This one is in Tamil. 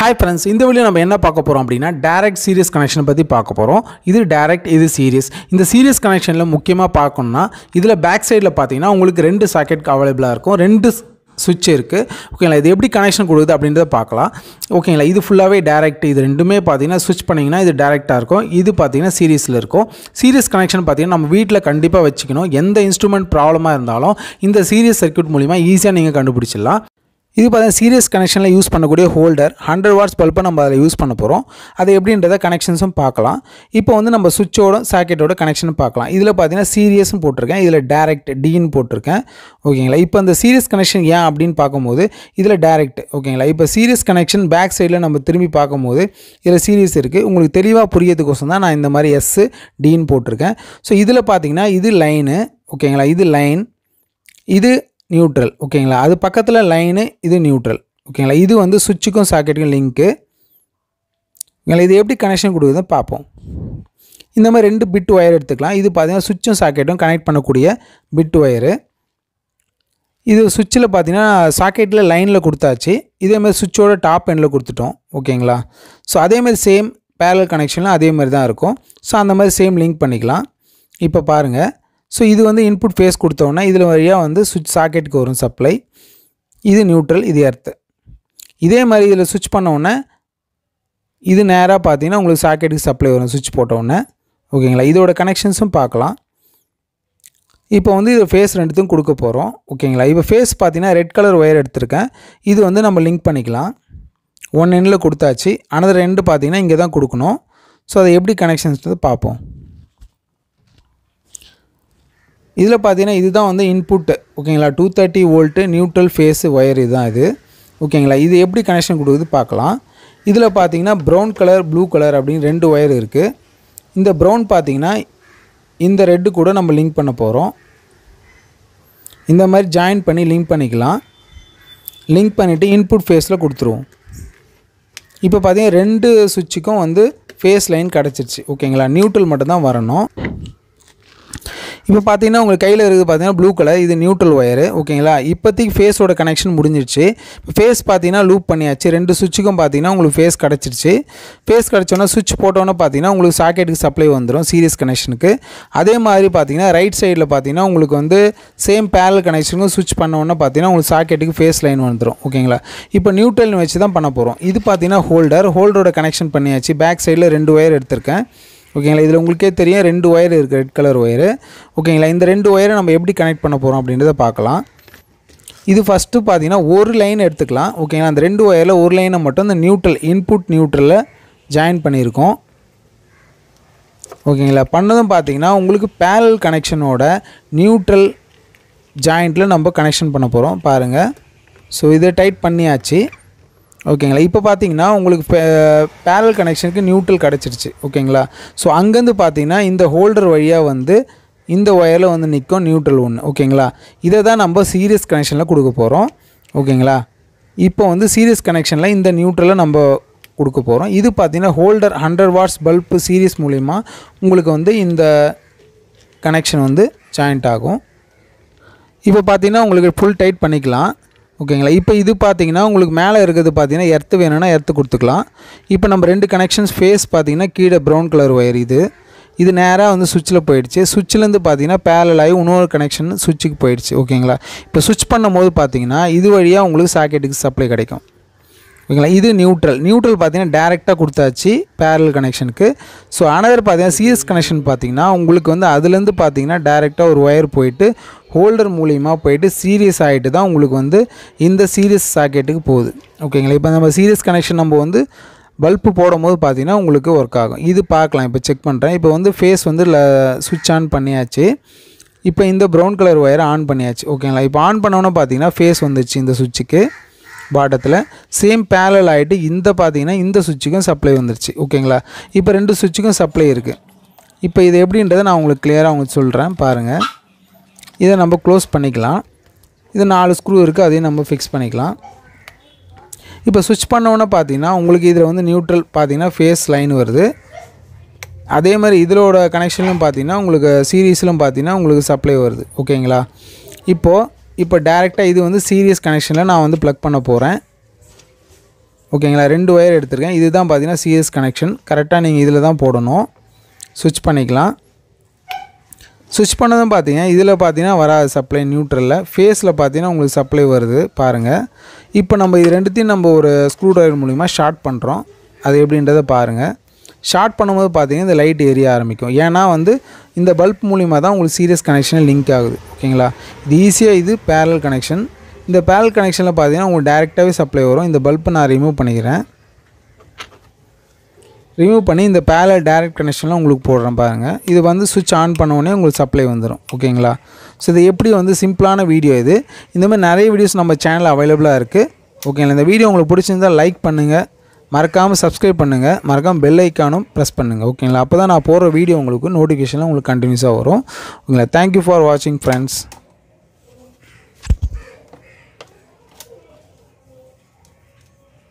ஹாய் ஃப்ரெண்ட்ஸ் இந்த வீடியோ நம்ம என்ன பார்க்க போகிறோம் அப்படின்னா டேரக்ட் சீரியஸ் கனெக்ஷனை பற்றி பார்க்க போகிறோம் இது டேரக்ட் இது சீரியஸ் இந்த சீரியஸ் கனெக்ஷனில் முக்கியமாக பார்க்கணும்னா இதில் பேக் சைடில் பார்த்தீங்கன்னா உங்களுக்கு ரெண்டு சாக்கெட் அவைலபிளாக இருக்கும் ரெண்டு சுவிட்ச் இருக்குது ஓகேங்களா இது எப்படி கனெக்ஷன் கொடுக்குது அப்படின்றத பார்க்கலாம் ஓகேங்களா இது ஃபுல்லாகவே டேரக்ட் இது ரெண்டுமே பார்த்தீங்கன்னா ஸ்விட்ச் பண்ணிங்கன்னா இது டேரெக்டாக இருக்கும் இது பார்த்தீங்கன்னா சீரியஸில் இருக்கும் சீரியஸ் கனெக்ஷன் பார்த்தீங்கன்னா நம்ம வீட்டில் கண்டிப்பாக வச்சுக்கணும் எந்த இன்ஸ்ட்ருமெண்ட் ப்ராப்ளமாக இருந்தாலும் இந்த சீரியஸ் சர்க்யூட் மூலிமா ஈஸியாக நீங்கள் கண்டுபிடிச்சிடலாம் இது பார்த்தீங்கன்னா சீரியஸ் கனெக்ஷனில் யூஸ் பண்ணக்கூடிய ஹோல்டர் ஹண்ட்ரட் வாட்ஸ் பல்பை நம்ம அதில் யூஸ் பண்ண போகிறோம் அது எப்படின்றத கனெக்ஷன்ஸும் பார்க்கலாம் இப்போ வந்து நம்ம சுவிட்சோட சாக்கெட்டோட கனெக்ஷன் பார்க்கலாம் இதில் பார்த்தீங்கன்னா சீரியஸும் போட்டிருக்கேன் இதில் டேரெக்ட் டின்னு போட்டிருக்கேன் ஓகேங்களா இப்போ அந்த சீரியஸ் கனெக்ஷன் ஏன் அப்படின்னு பார்க்கும்போது இதில் டேரெக்ட் ஓகேங்களா இப்போ சீரியஸ் கனெக்ஷன் பேக் சைடில் நம்ம திரும்பி பார்க்கும்போது இதில் சீரியஸ் இருக்குது உங்களுக்கு தெளிவாக புரியறதுக்கோசம் தான் நான் இந்த மாதிரி எஸ்ஸு டின்னு போட்டிருக்கேன் ஸோ இதில் பார்த்தீங்கன்னா இது லைனு ஓகேங்களா இது லைன் இது நியூட்ரல் ஓகேங்களா அது பக்கத்தில் லைனு இது நியூட்ரல் ஓகேங்களா இது வந்து சுவிட்சுக்கும் சாக்கெட்டுக்கும் லிங்க்கு ஓகேங்களா இது எப்படி கனெக்ஷன் கொடுக்குதுன்னு பார்ப்போம் இந்த மாதிரி ரெண்டு பிட் ஒயர் எடுத்துக்கலாம் இது பார்த்தீங்கன்னா சுவிட்சும் சாக்கெட்டும் கனெக்ட் பண்ணக்கூடிய பிட் ஒயரு இது சுவிட்சில் பார்த்தீங்கன்னா சாக்கெட்டில் லைனில் கொடுத்தாச்சு இதேமாதிரி சுவிட்சோட டாப் எண்டில் கொடுத்துட்டோம் ஓகேங்களா ஸோ அதேமாதிரி சேம் பேரல் கனெக்ஷனில் அதே மாதிரி தான் இருக்கும் ஸோ அந்த மாதிரி சேம் லிங்க் பண்ணிக்கலாம் இப்போ பாருங்கள் ஸோ இது வந்து இன்புட் ஃபேஸ் கொடுத்தோன்னா இதில் வழியாக வந்து சுவிட்ச் சாக்கெட்டுக்கு வரும் சப்ளை இது நியூட்ரல் இது எர்த்து இதே மாதிரி இதில் சுவிட்ச் பண்ணோடனே இது நேராக பார்த்தீங்கன்னா உங்களுக்கு சாக்கெட்டுக்கு சப்ளை வரும் சுவிட்ச் போட்டோன்னே ஓகேங்களா இதோட கனெக்ஷன்ஸும் பார்க்கலாம் இப்போ வந்து இது ஃபேஸ் ரெண்டுத்துக்கும் கொடுக்க போகிறோம் ஓகேங்களா இப்போ ஃபேஸ் பார்த்தீங்கன்னா ரெட் கலர் ஒயர் எடுத்திருக்கேன் இது வந்து நம்ம லிங்க் பண்ணிக்கலாம் ஒன் எண்ணில் கொடுத்தாச்சு அனதர் ரெண்டு பார்த்தீங்கன்னா இங்கே தான் கொடுக்கணும் ஸோ அதை எப்படி கனெக்ஷன்ஸ் பார்ப்போம் இதில் பார்த்தீங்கன்னா இதுதான் வந்து இன்புட்டு ஓகேங்களா two thirty volt neutral phase wire இதுதான் இது ஓகேங்களா இது எப்படி கனெக்ஷன் கொடுக்குது பார்க்கலாம் இதில் பார்த்தீங்கன்னா ப்ரௌன் கலர் ப்ளூ கலர் அப்படின்னு ரெண்டு ஒயர் இருக்குது இந்த ப்ரௌன் பார்த்தீங்கன்னா இந்த ரெட்டு கூட நம்ம லிங்க் பண்ண போகிறோம் இந்த மாதிரி ஜாயின் பண்ணி லிங்க் பண்ணிக்கலாம் லிங்க் பண்ணிவிட்டு இன்புட் ஃபேஸில் கொடுத்துருவோம் இப்போ பார்த்தீங்கன்னா ரெண்டு சுவிட்சுக்கும் வந்து ஃபேஸ் லைன் கிடச்சிருச்சு ஓகேங்களா நியூட்ரல் மட்டும்தான் வரணும் இப்போ பார்த்தீங்கன்னா உங்களுக்கு கையில் இருக்குது பார்த்தீங்கன்னா ப்ளூ கலர் இது நியூட்ரல் ஒயரு ஓகேங்களா இப்போதைக்கு ஃபேஸோட கனெக்ஷன் முடிஞ்சிருச்சு இப்போ ஃபேஸ் பார்த்தீங்கன்னா லூப் பண்ணியாச்சு ரெண்டு சுவிட்சுக்கும் பார்த்தீங்கன்னா உங்களுக்கு ஃபேஸ் கிடச்சிருச்சு ஃபேஸ் கிடச்சோன்னா சுவிட்ச் போட்டோன்னே பார்த்தீங்கன்னா உங்களுக்கு சாக்கெட்டுக்கு சப்ளை வந்துடும் சீரியஸ் கனெக்ஷனுக்கு அதே மாதிரி பார்த்தீங்கன்னா ரைட் சைடில் பார்த்தீங்கன்னா உங்களுக்கு வந்து சேம் பேரல் கனெக்ஷனுக்கும் சுவிட்ச் பண்ணோன்னே பார்த்தீங்கன்னா உங்களுக்கு சாக்கெட்டுக்கு ஃபேஸ் லைன் வந்துடும் ஓகேங்களா இப்போ நியூட்ரல் வச்சு தான் பண்ண போகிறோம் இது பார்த்தீங்கன்னா ஹோல்டர் ஹோல்டரோட கனெக்ஷன் பண்ணியாச்சு பேக் சைடில் ரெண்டு ஒயர் எடுத்திருக்கேன் ஓகேங்களா இதில் உங்களுக்கே தெரியும் ரெண்டு ஒயர் இருக்குது ரெட் கலர் ஒயரு ஓகேங்களா இந்த ரெண்டு ஒயரை நம்ம எப்படி கனெக்ட் பண்ண போகிறோம் அப்படின்றத பார்க்கலாம் இது ஃபஸ்ட்டு பார்த்தீங்கன்னா ஒரு லைன் எடுத்துக்கலாம் ஓகேங்களா அந்த ரெண்டு ஒயரில் ஒரு லைனை மட்டும் இந்த நியூட்ரல் இன்புட் நியூட்ரலில் ஜாயின் பண்ணியிருக்கோம் ஓகேங்களா பண்ணதும் பார்த்தீங்கன்னா உங்களுக்கு பேரல் கனெக்ஷனோட நியூட்ரல் ஜாயிண்ட்டில் நம்ம கனெக்ஷன் பண்ண போகிறோம் பாருங்கள் ஸோ இதை டைட் பண்ணியாச்சு ஓகேங்களா இப்போ பார்த்தீங்கன்னா உங்களுக்கு பேரல் கனெக்ஷனுக்கு நியூட்ரல் கிடச்சிருச்சு ஓகேங்களா ஸோ அங்கேருந்து பார்த்தீங்கன்னா இந்த ஹோல்டர் வழியாக வந்து இந்த ஒயரில் வந்து நிற்கும் நியூட்ரல் ஒன்று ஓகேங்களா இதை தான் நம்ம சீரியஸ் கனெக்ஷனில் கொடுக்க போகிறோம் ஓகேங்களா இப்போ வந்து சீரியஸ் கனெக்ஷனில் இந்த நியூட்ரலை நம்ம கொடுக்க போகிறோம் இது பார்த்தீங்கன்னா holder hundred watts bulb series மூலிமா உங்களுக்கு வந்து இந்த கனெக்ஷன் வந்து ஜாயிண்ட் ஆகும் இப்போ பார்த்தீங்கன்னா உங்களுக்கு ஃபுல் டைட் பண்ணிக்கலாம் ஓகேங்களா இப்போ இது பார்த்தீங்கன்னா உங்களுக்கு மேலே இருக்கிறது பார்த்தீங்கன்னா எர்த்து வேணும்னா எர்த்து கொடுத்துக்கலாம் இப்போ நம்ம ரெண்டு கனெக்ஷன்ஸ் ஃபேஸ் பார்த்தீங்கன்னா கீழே ப்ரௌன் கலர் ஒயர் இது இது நேராக வந்து சுவிட்சில் போயிடுச்சு சுவிட்சிலேருந்து பார்த்தீங்கன்னா பேரல் ஆகி இன்னொரு கனெக்ஷன் சுவிட்சுக்கு போயிடுச்சு ஓகேங்களா இப்போ சுவிட்ச் பண்ணும்போது பார்த்தீங்கன்னா இது வழியாக உங்களுக்கு சாக்கெட்டுக்கு சப்ளை கிடைக்கும் ஓகேங்களா இது நியூட்ரல் நியூட்ரல் பார்த்தீங்கன்னா டேரெக்டாக கொடுத்தாச்சு பேரல் கனெக்ஷனுக்கு ஸோ அனதர் பார்த்தீங்கன்னா சிஎஸ் கனெக்ஷன் பார்த்தீங்கன்னா உங்களுக்கு வந்து அதுலேருந்து பார்த்தீங்கன்னா டேரெக்டாக ஒரு ஒயர் போயிட்டு ஹோல்டர் மூலிமா போயிட்டு சீரியஸ் ஆகிட்டு தான் உங்களுக்கு வந்து இந்த சீரியஸ் சாக்கெட்டுக்கு போகுது ஓகேங்களா இப்போ நம்ம சீரியஸ் கனெக்ஷன் நம்ம வந்து பல்பு போடும்போது பார்த்தீங்கன்னா உங்களுக்கு ஒர்க் ஆகும் இது பார்க்கலாம் இப்போ செக் பண்ணுறேன் இப்போ வந்து ஃபேஸ் வந்து சுவிட்ச் ஆன் பண்ணியாச்சு இப்போ இந்த ப்ரௌன் கலர் ஒயரை ஆன் பண்ணியாச்சு ஓகேங்களா இப்போ ஆன் பண்ணோன்னே பார்த்தீங்கன்னா ஃபேஸ் வந்துச்சு இந்த சுவிட்சுக்கு பாட்டத்தில் சேம் பேரல் ஆகிட்டு இந்த பார்த்தீங்கன்னா இந்த சுவிட்சுக்கும் சப்ளை வந்துருச்சு ஓகேங்களா இப்போ ரெண்டு சுவிட்சுக்கும் சப்ளை இருக்குது இப்போ இது எப்படின்றத நான் உங்களுக்கு கிளியராக உங்களுக்கு சொல்கிறேன் பாருங்கள் இதை நம்ம க்ளோஸ் பண்ணிக்கலாம் இது நாலு ஸ்க்ரூ இருக்குது அதையும் நம்ம ஃபிக்ஸ் பண்ணிக்கலாம் இப்போ சுவிட்ச் பண்ணோன்னே பார்த்தீங்கன்னா உங்களுக்கு இதில் வந்து நியூட்ரல் பார்த்தீங்கன்னா ஃபேஸ் லைன் வருது அதே மாதிரி இதோட கனெக்ஷன்லையும் பார்த்தீங்கன்னா உங்களுக்கு சீரீஸ்லையும் பார்த்தீங்கன்னா உங்களுக்கு சப்ளை வருது ஓகேங்களா இப்போது இப்போ டேரெக்டாக இது வந்து சீரியஸ் கனெக்ஷனில் நான் வந்து ப்ளக் பண்ண போகிறேன் ஓகேங்களா ரெண்டு ஒயர் எடுத்திருக்கேன் இதுதான் பார்த்தீங்கன்னா சிஎஸ் கனெக்ஷன் கரெக்டாக நீங்கள் இதில் தான் போடணும் சுவிட்ச் பண்ணிக்கலாம் சுவிட்ச் பண்ணதும் பார்த்தீங்க இதில் பார்த்தீங்கன்னா வராது சப்ளை நியூட்ரலில் ஃபேஸில் பார்த்தீங்கன்னா உங்களுக்கு சப்ளை வருது பாருங்கள் இப்போ நம்ம இது ரெண்டுத்தையும் நம்ம ஒரு ஸ்க்ரூ ட்ரைவர் மூலிமா ஷார்ட் பண்ணுறோம் அது எப்படின்றத பாருங்கள் ஷார்ட் பண்ணும்போது பார்த்தீங்கன்னா இந்த லைட் எரிய ஆரம்பிக்கும் ஏன்னா வந்து இந்த பல்ப் மூலிமா தான் உங்களுக்கு சீரியஸ் கனெக்ஷன் லிங்க் ஆகுது ஓகேங்களா இது ஈஸியாக இது பேரல் கனெக்ஷன் இந்த பேரல் கனெக்ஷனில் பார்த்தீங்கன்னா உங்களுக்கு டேரெக்டாகவே சப்ளை வரும் இந்த பல்ப்பை நான் ரிமூவ் பண்ணிக்கிறேன் ரிமூவ் பண்ணி இந்த பேரல் டேரக்ட் கனெக்ஷனில் உங்களுக்கு போடுறேன் பாருங்கள் இது வந்து சுவிட்ச் ஆன் பண்ண உடனே உங்களுக்கு சப்ளை வந்துடும் ஓகேங்களா ஸோ இது எப்படி வந்து சிம்பிளான வீடியோ இது இந்த மாதிரி நிறைய வீடியோஸ் நம்ம சேனலில் அவைலபிளாக இருக்குது ஓகேங்களா இந்த வீடியோ உங்களுக்கு பிடிச்சிருந்தால் லைக் பண்ணுங்கள் மறக்காமல் சப்ஸ்கிரைப் பண்ணுங்கள் மறக்காமல் பெல் ஐக்கானும் ப்ரெஸ் பண்ணுங்கள் ஓகேங்களா அப்போ தான் நான் போடுற வீடியோ உங்களுக்கு நோட்டிஃபிகேஷனில் உங்களுக்கு கண்டினியூஸாக வரும் ஓகேங்களா தேங்க்யூ ஃபார் வாட்சிங் ஃப்ரெண்ட்ஸ்